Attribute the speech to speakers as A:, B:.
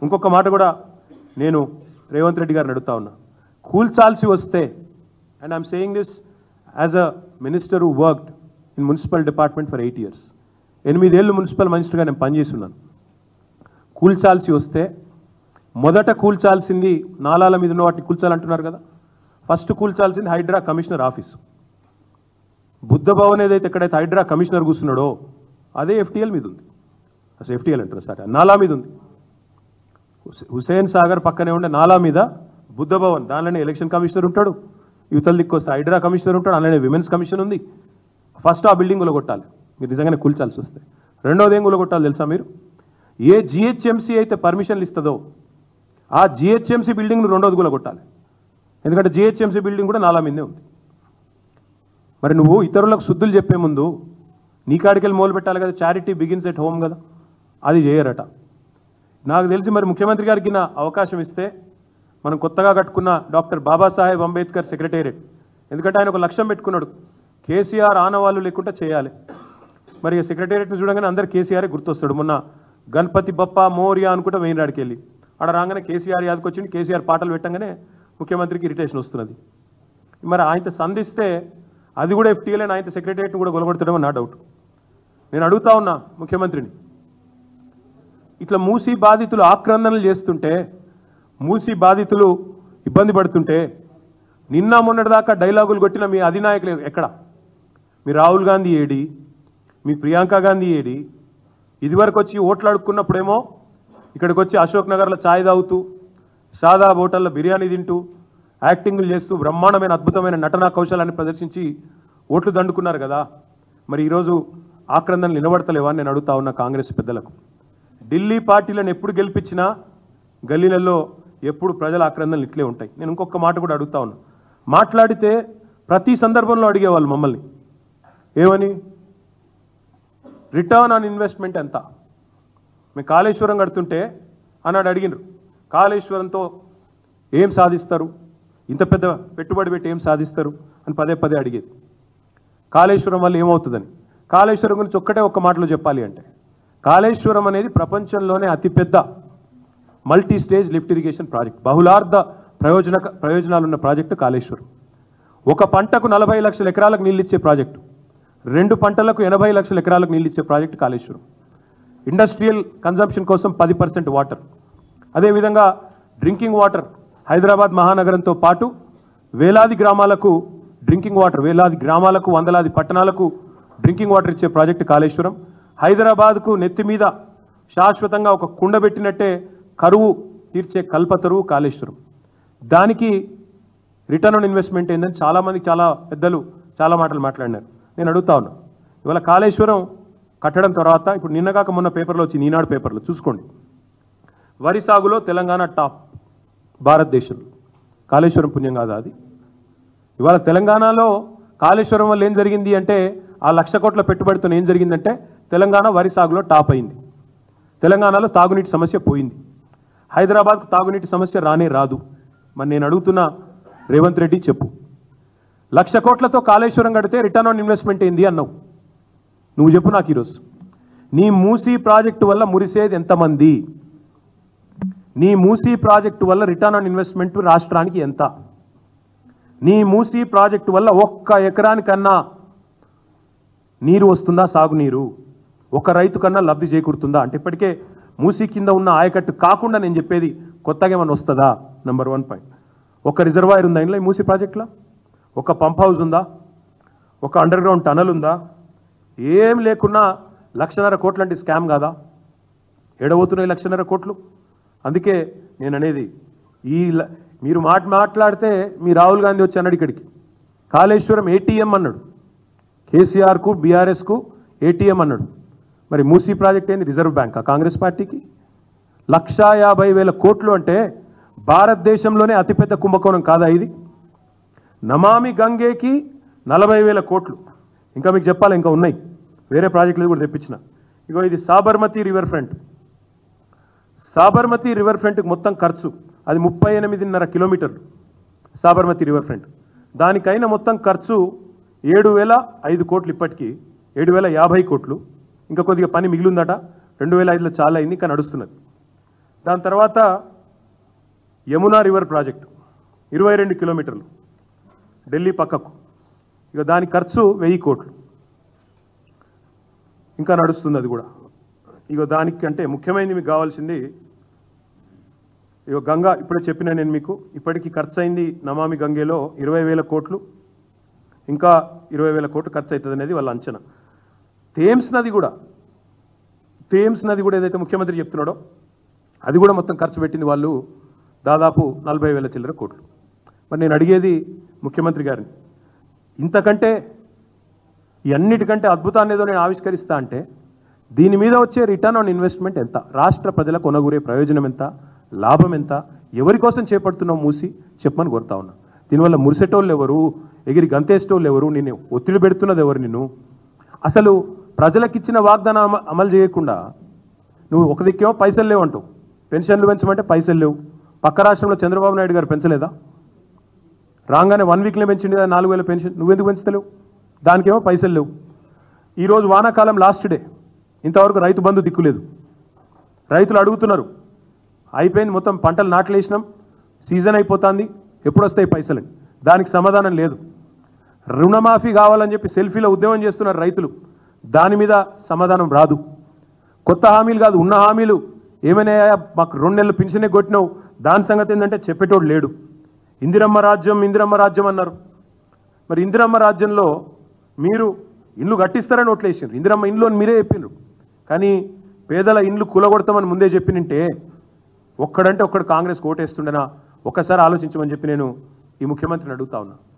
A: ఇంకొక మాట కూడా నేను రేవంత్ రెడ్డి గారిని అడుగుతా ఉన్నా కూల్చాల్సి వస్తే and I'm saying this as a minister who worked in municipal department for eight years ఎనిమిదేళ్ళు మున్సిపల్ మినిస్టర్గా నేను పనిచేస్తున్నాను కూల్చాల్సి వస్తే మొదట కూల్చాల్సింది నాలాల మీద ఉన్న వాటిని కూల్చాలంటున్నారు కదా ఫస్ట్ కూల్చాల్సింది హైడ్రా కమిషనర్ ఆఫీసు బుద్ధ భవన్ ఏదైతే ఎక్కడైతే హైడ్రా కమిషనర్ కూర్చున్నాడో అదే ఎఫ్టీఎల్ మీద ఉంది అసలు ఎఫ్టీఎల్ అంటారు సరే నాలా మీద ఉంది హుసే- హుసేన్ సాగర్ పక్కనే ఉండే నాలా మీద బుద్ధ భవన్ దానిలోనే ఎలక్షన్ కమిషనర్ ఉంటాడు యువతల దిక్కు వస్తే హైడ్రా కమిషనర్ ఉంటాడు అందులోనే విమెన్స్ కమిషన్ ఉంది ఫస్ట్ ఆ బిల్డింగ్ కొట్టాలి మీరు నిజంగానే కూల్చాల్సి వస్తే రెండోది ఏం కొట్టాలి తెలుసా మీరు ఏ జిహెచ్ఎంసీ అయితే పర్మిషన్లు ఇస్తుందో ఆ జిహెచ్ఎంసీ బిల్డింగ్ను రెండోది కొట్టాలి ఎందుకంటే జిహెచ్ఎంసీ బిల్డింగ్ కూడా నాలా మీదే ఉంది మరి నువ్వు ఇతరులకు శుద్ధులు చెప్పే ముందు నీ కాడికెళ్ళి మొదలు పెట్టాలి కదా చారిటీ బిగిన్స్ ఎట్ హోమ్ కదా అది చేయరట నాకు తెలిసి మరి ముఖ్యమంత్రి గారికి నా అవకాశం ఇస్తే మనం కొత్తగా కట్టుకున్న డాక్టర్ బాబాసాహెబ్ అంబేద్కర్ సెక్రటేరియట్ ఎందుకంటే ఆయన ఒక లక్ష్యం పెట్టుకున్నాడు కేసీఆర్ ఆనవాళ్ళు లేకుండా చేయాలి మరి ఇక సెక్రటేరియట్ని చూడగానే అందరు కేసీఆర్ గుర్తొస్తాడు మొన్న గణపతి బప్ప మోరియా అనుకుంటే వెయిన్రాడికి వెళ్ళి ఆడ రాగానే కేసీఆర్ యాదకి వచ్చింది కేసీఆర్ పాటలు పెట్టగానే ముఖ్యమంత్రికి ఇరిటేషన్ వస్తున్నది మరి ఆయనతో సంధిస్తే అది కూడా ఎఫ్టీఎల్ ఆయనతో సెక్రటేరియట్ని కూడా గొలగొడతాడేమో నా డౌట్ నేను అడుగుతా ఉన్నా ముఖ్యమంత్రిని ఇట్లా మూసి బాధితులు ఆక్రందనలు చేస్తుంటే మూసి బాధితులు ఇబ్బంది పడుతుంటే నిన్న మొన్నటిదాకా డైలాగులు కొట్టిన మీ అధినాయకులు ఎక్కడ మీ రాహుల్ గాంధీ ఏడి మీ ప్రియాంక గాంధీ ఏడి ఇదివరకు వచ్చి ఓట్లు అడుక్కున్నప్పుడేమో ఇక్కడికి వచ్చి అశోక్ నగర్లో ఛాయ్ తాగుతూ సాదా హోటల్లో బిర్యానీ తింటూ యాక్టింగ్లు చేస్తూ బ్రహ్మాండమైన అద్భుతమైన నటనా కౌశలాన్ని ప్రదర్శించి ఓట్లు దండుకున్నారు కదా మరి ఈరోజు ఆక్రందనలు నిలబడతలేవా అని నేను అడుగుతా ఉన్నా కాంగ్రెస్ పెద్దలకు ఢిల్లీ పార్టీలను ఎప్పుడు గెలిపించినా గల్లీలలో ఎప్పుడు ప్రజల ఆక్రందనలు ఇట్లే ఉంటాయి నేను ఇంకొక మాట కూడా అడుగుతా ఉన్నా మాట్లాడితే ప్రతి సందర్భంలో అడిగేవాళ్ళు మమ్మల్ని ఏమని రిటర్న్ ఆన్ ఇన్వెస్ట్మెంట్ ఎంత మేము కాళేశ్వరం కడుతుంటే అన్నాడు అడిగినారు కాళేశ్వరంతో ఏం సాధిస్తారు ఇంత పెద్ద పెట్టుబడి పెట్టి ఏం సాధిస్తారు అని పదే పదే అడిగేది కాళేశ్వరం వల్ల ఏమవుతుందని కాళేశ్వరం గురించి ఒక్కటే ఒక్క మాటలో చెప్పాలి అంటే కాళేశ్వరం అనేది ప్రపంచంలోనే అతిపెద్ద multi stage lift irrigation project బహుళార్థ ప్రయోజన ప్రయోజనాలున్న ప్రాజెక్టు కాళేశ్వరం ఒక పంటకు నలభై లక్షల ఎకరాలకు నీళ్ళు ఇచ్చే ప్రాజెక్టు రెండు పంటలకు ఎనభై లక్షల ఎకరాలకు నీళ్ళు ఇచ్చే ప్రాజెక్టు కాళేశ్వరం ఇండస్ట్రియల్ కన్జంప్షన్ కోసం పది పర్సెంట్ వాటర్ అదేవిధంగా డ్రింకింగ్ వాటర్ హైదరాబాద్ మహానగరంతో పాటు వేలాది గ్రామాలకు డ్రింకింగ్ వాటర్ వేలాది గ్రామాలకు వందలాది పట్టణాలకు డ్రింకింగ్ వాటర్ ఇచ్చే ప్రాజెక్టు కాళేశ్వరం హైదరాబాద్కు నెత్తి మీద శాశ్వతంగా ఒక కుండ పెట్టినట్టే కరువు తీర్చే కల్పతరువు కాళేశ్వరం దానికి రిటర్న్ ఆన్ ఇన్వెస్ట్మెంట్ ఏందని చాలామంది చాలా పెద్దలు చాలా మాటలు మాట్లాడినారు నేను అడుగుతా ఉన్నా ఇవాళ కాళేశ్వరం కట్టడం తర్వాత ఇప్పుడు నిన్నగాక మొన్న పేపర్లో వచ్చింది ఈనాడు పేపర్లో చూసుకోండి వరి సాగులో తెలంగాణ టాప్ భారతదేశంలో కాళేశ్వరం పుణ్యం కాదా అది ఇవాళ తెలంగాణలో కాళేశ్వరం వల్ల ఏం జరిగింది అంటే ఆ లక్ష కోట్ల పెట్టుబడితో ఏం జరిగిందంటే తెలంగాణ వరి సాగులో టాప్ అయింది తెలంగాణలో తాగునీటి సమస్య పోయింది హైదరాబాద్కు తాగునీటి సమస్య రానే రాదు మరి నేను అడుగుతున్న రేవంత్ రెడ్డి చెప్పు లక్ష కోట్లతో కాళేశ్వరం కడితే రిటర్న్ ఆన్ ఇన్వెస్ట్మెంట్ ఏంది అన్నావు నువ్వు చెప్పు నాకు ఈరోజు నీ మూసీ ప్రాజెక్టు వల్ల మురిసేది ఎంతమంది నీ మూసీ ప్రాజెక్టు వల్ల రిటర్న్ ఆన్ ఇన్వెస్ట్మెంట్ రాష్ట్రానికి ఎంత నీ మూసీ ప్రాజెక్టు వల్ల ఒక్క ఎకరానికన్నా నీరు వస్తుందా సాగునీరు ఒక రైతు కన్నా లబ్ధి చేకూరుతుందా అంటే ఇప్పటికే మూసీ కింద ఉన్న ఆయకట్టు కాకుండా నేను చెప్పేది కొత్తగా ఏమైనా వస్తుందా నెంబర్ వన్ పాయింట్ ఒక రిజర్వాయర్ ఉందా ఇంట్లో ఈ మూసీ ప్రాజెక్టులో ఒక పంప్ హౌస్ ఉందా ఒక అండర్ గ్రౌండ్ టనల్ ఉందా ఏం లేకున్నా లక్షన్నర కోట్లు అంటే స్కామ్ కాదా ఎడబోతున్నాయి లక్షన్నర కోట్లు అందుకే నేను అనేది ఈ ల- మీరు మాట మాట్లాడితే మీ రాహుల్ గాంధీ వచ్చి అన్నాడు ఇక్కడికి కాళేశ్వరం ఏటీఎం అన్నాడు కేసీఆర్కు బీఆర్ఎస్కు ఏటీఎం అన్నాడు మరి మూసీ ప్రాజెక్ట్ ఏంది రిజర్వ్ బ్యాంక్ కాంగ్రెస్ పార్టీకి లక్షా యాభై వేల కోట్లు అంటే భారతదేశంలోనే అతిపెద్ద కుంభకోణం కాదా ఇది నమామి గంగేకి నలభై వేల కోట్లు ఇంకా మీకు చెప్పాలి ఇంకా ఉన్నాయి వేరే ప్రాజెక్టులు కూడా తెప్పించిన ఇగో ఇది Sabarmati river front Sabarmati river ఫ్రంట్కి మొత్తం ఖర్చు అది ముప్పై ఎనిమిదిన్నర కిలోమీటర్లు సాబర్మతి రివర్ ఫ్రంట్ దానికైన మొత్తం ఖర్చు ఏడు వేల ఐదు కోట్లు ఇప్పటికీ ఏడు వేల యాభై కోట్లు ఇంకా కొద్దిగా పని మిగిలిందట రెండు వేల ఐదులో చాలా అయింది ఇంకా నడుస్తున్నది దాని తర్వాత యమునా రివర్ ప్రాజెక్టు ఇరవై రెండు కిలోమీటర్లు ఢిల్లీ పక్కకు ఇక దాని ఖర్చు వెయ్యి కోట్లు ఇంకా నడుస్తుంది అది కూడా ఇక దానికి అంటే ముఖ్యమైనది మీకు కావాల్సింది ఇక గంగా ఇప్పుడే చెప్పిన నేను మీకు ఇప్పటికి ఖర్చు అయింది నమామి గంగేలో ఇరవై వేల కోట్లు ఇంకా ఇరవై వేల కోట్లు ఖర్చు అవుతుంది అనేది వాళ్ళ అంచనా థేమ్స్ నది కూడా థేమ్స్ నది కూడా ఏదైతే ముఖ్యమంత్రి చెప్తున్నాడో అది కూడా మొత్తం ఖర్చు పెట్టింది వాళ్ళు దాదాపు నలభై వేల చిల్లర కోట్లు మరి నేను అడిగేది ముఖ్యమంత్రి గారిని ఇంతకంటే ఈ అన్నిటికంటే అద్భుతాన్ని ఏదో నేను ఆవిష్కరిస్తా అంటే దీని మీద వచ్చే రిటర్న్ ఆన్ ఇన్వెస్ట్మెంట్ ఎంత రాష్ట్ర ప్రజల కొనగూరే ప్రయోజనం ఎంత లాభం ఎంత ఎవరి కోసం చేపడుతున్నావు మూసి చెప్పమని కోరుతా ఉన్నా దీనివల్ల మురిసెటోళ్ళు ఎవరు ఎగిరి గంతేసేటోళ్ళు ఎవరు నేను ఒత్తిడి పెడుతున్నది ఎవరు నిన్ను అసలు ప్రజలకు ఇచ్చిన వాగ్దానం అమ- అమలు చేయకుండా నువ్వు ఒక దిక్కేమో పైసలు లేవు అంటావు పెన్షన్లు పెంచమంటే పైసలు లేవు పక్క రాష్ట్రంలో చంద్రబాబు నాయుడు గారు పెంచలేదా రాగానే వన్ వీక్లో పెంచింది కదా నాలుగు వేల పెన్షన్ నువ్వెందుకు పెంచుతలేవు దానికేమో పైసలు లేవు ఈరోజు వానాకాలం లాస్ట్ డే ఇంతవరకు రైతు బంధు దిక్కులేదు రైతులు అడుగుతున్నారు అయిపోయింది మొత్తం పంటలు నాట్లేసినాం సీజన్ అయిపోతుంది ఎప్పుడు వస్తాయి పైసలని దానికి సమాధానం లేదు రుణమాఫీ కావాలని చెప్పి సెల్ఫీలో ఉద్యమం చేస్తున్నారు రైతులు దాని మీద సమాధానం రాదు కొత్త హామీలు కాదు ఉన్న హామీలు ఏమైనా మాకు రెండు నెలలు పింఛనే కొట్టినావు దాని సంగతి ఏంటంటే చెప్పేటోడు లేడు ఇందిరమ్మ రాజ్యం ఇందిరమ్మ రాజ్యం అన్నారు మరి ఇందిరమ్మ రాజ్యంలో మీరు ఇండ్లు కట్టిస్తారని ఓట్లేసిండ్రు ఇందిరమ్మ ఇండ్లు అని మీరే చెప్పిండ్రు కానీ పేదల ఇండ్లు కూలగొడతామని ముందే చెప్పినంటే ఒక్కడంటే ఒక్కడు కాంగ్రెస్ ఓటేస్తుండేనా ఒక్కసారి ఆలోచించమని చెప్పి నేను ఈ ముఖ్యమంత్రిని అడుగుతా ఉన్నా